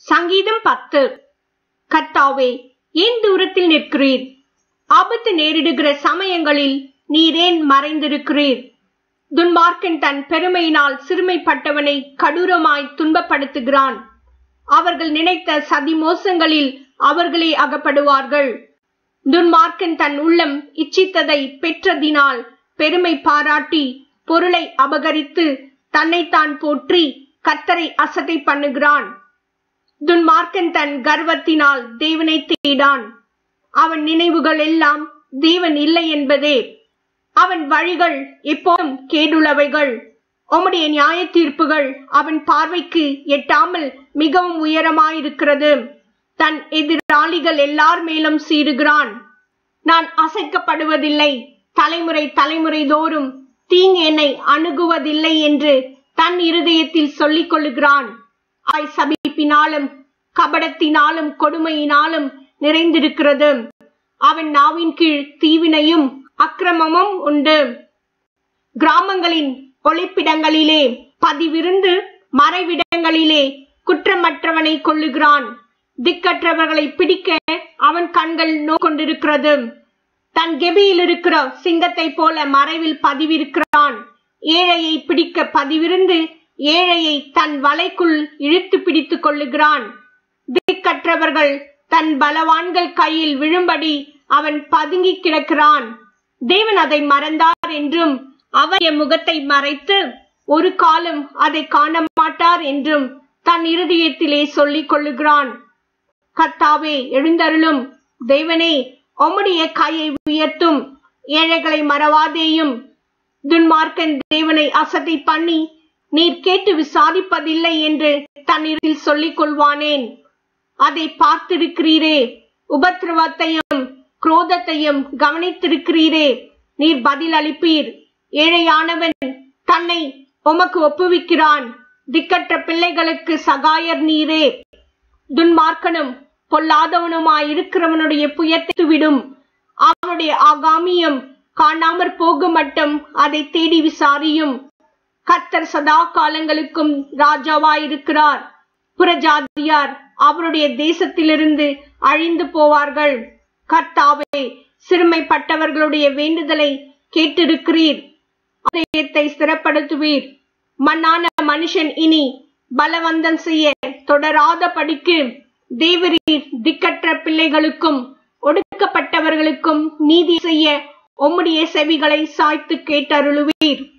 சங்கீதம் பத்து கர்த்தாவே ஏன் தூரத்தில் நிற்கிறீர் ஆபத்து நேரிடுகிற சமயங்களில் நீரேன் மறைந்திருக்கிறீர் துன்மார்க்கன் தன் பெருமையினால் சிறுமைப்பட்டவனை கடூரமாய் துன்பப்படுத்துகிறான் அவர்கள் நினைத்த சதி மோசங்களில் அவர்களே அகப்படுவார்கள் துன்மார்க்கன் தன் உள்ளம் இச்சித்ததை பெற்றதினால் பெருமை பாராட்டி பொருளை அபகரித்து தன்னைத்தான் போற்றி கத்தரை அசட்டை பண்ணுகிறான் துன்மார்க்கன் தன் கர்வத்தினால் தேவனை தேடான் அவன் நினைவுகள் எல்லாம் தேவன் இல்லை என்பதே அவன் வழிகள் எப்போதும் கேடுள்ளவைகள் உம்முடைய நியாய தீர்ப்புகள் அவன் பார்வைக்கு எட்டாமல் மிகவும் உயரமாயிருக்கிறது தன் எதிராளிகள் எல்லார் மேலும் சீறுகிறான் நான் அசைக்கப்படுவதில்லை தலைமுறை தலைமுறை தோறும் தீங்கு என்னை அணுகுவதில்லை என்று தன் இருதயத்தில் சொல்லிக் கொள்ளுகிறான் ஆய் சபிப்பினாலும் கபடத்தினாலும் கொடுமையினாலும் நிறைந்திருக்கிறது அவன் நாவின் கீழ் தீவினையும் அக்கிரமமும் உண்டு கிராமங்களின் ஒளிப்பிடங்களிலே பதிவிருந்து மறைவிடங்களிலே குற்றமற்றவனை கொள்ளுகிறான் திக்கற்றவர்களை பிடிக்க அவன் கண்கள் நோக்கொண்டிருக்கிறது தன் கெபியில் இருக்கிற சிங்கத்தை போல மறைவில் பதிவிருக்கிறான் ஏழையை பிடிக்க பதிவிருந்து ஏழையை தன் வலைக்குள் இழுத்து பிடித்துக் கொள்ளுகிறான் திக்கற்றவர்கள் தன் பலவான்கள் கையில் விழும்படி அவன் பதுங்கி கிடக்கிறான் தேவன் அதை மறந்தார் என்றும் அவருடைய முகத்தை மறைத்து ஒரு காலம் அதை காண மாட்டார் என்றும் தன் இருதயத்திலே சொல்லிக் கொள்ளுகிறான் கர்த்தாவே எழுந்தருளும் தேவனே உம்முடைய கையை உயர்த்தும் ஏழைகளை மறவாதேயும் துன்மார்க்கன் தேவனை அசட்டை பண்ணி நீர் கேட்டு விசாரிப்பதில்லை என்று தன்னில் சொல்லிக் கொள்வானேன் அதை பார்த்திருக்கிறீரே உபத்திரவத்தையும் குரோதத்தையும் கவனித்திருக்கிறீரே நீர் பதில் அளிப்பீர் ஏழையானவன் தன்னை உமக்கு ஒப்புவிக்கிறான் திக்கற்ற பிள்ளைகளுக்கு சகாயர் நீரே துன்மார்க்கனும் பொல்லாதவனுமாயிருக்கிறவனுடைய புயத்தை விடும் அவனுடைய ஆகாமியம் காணாமற் போகும் மட்டும் அதை தேடி விசாரியும் கர்த்தர் சதா காலங்களுக்கும் ராஜாவாயிருக்கிறார் புறஜாதியார் அவருடைய தேசத்திலிருந்து அழிந்து போவார்கள் கர்த்தாவே சிறுமைப்பட்டவர்களுடைய வேண்டுதலை கேட்டிருக்கிறீர் அதயத்தை ஸ்திரப்படுத்துவீர் மண்ணான மனுஷன் இனி பலவந்தம் செய்ய தொடராத படிக்கு தேவரீர் திக்கற்ற பிள்ளைகளுக்கும் ஒடுக்கப்பட்டவர்களுக்கும் நீதி செய்ய உம்முடைய செவிகளை சாய்த்து கேட்டருளுவீர்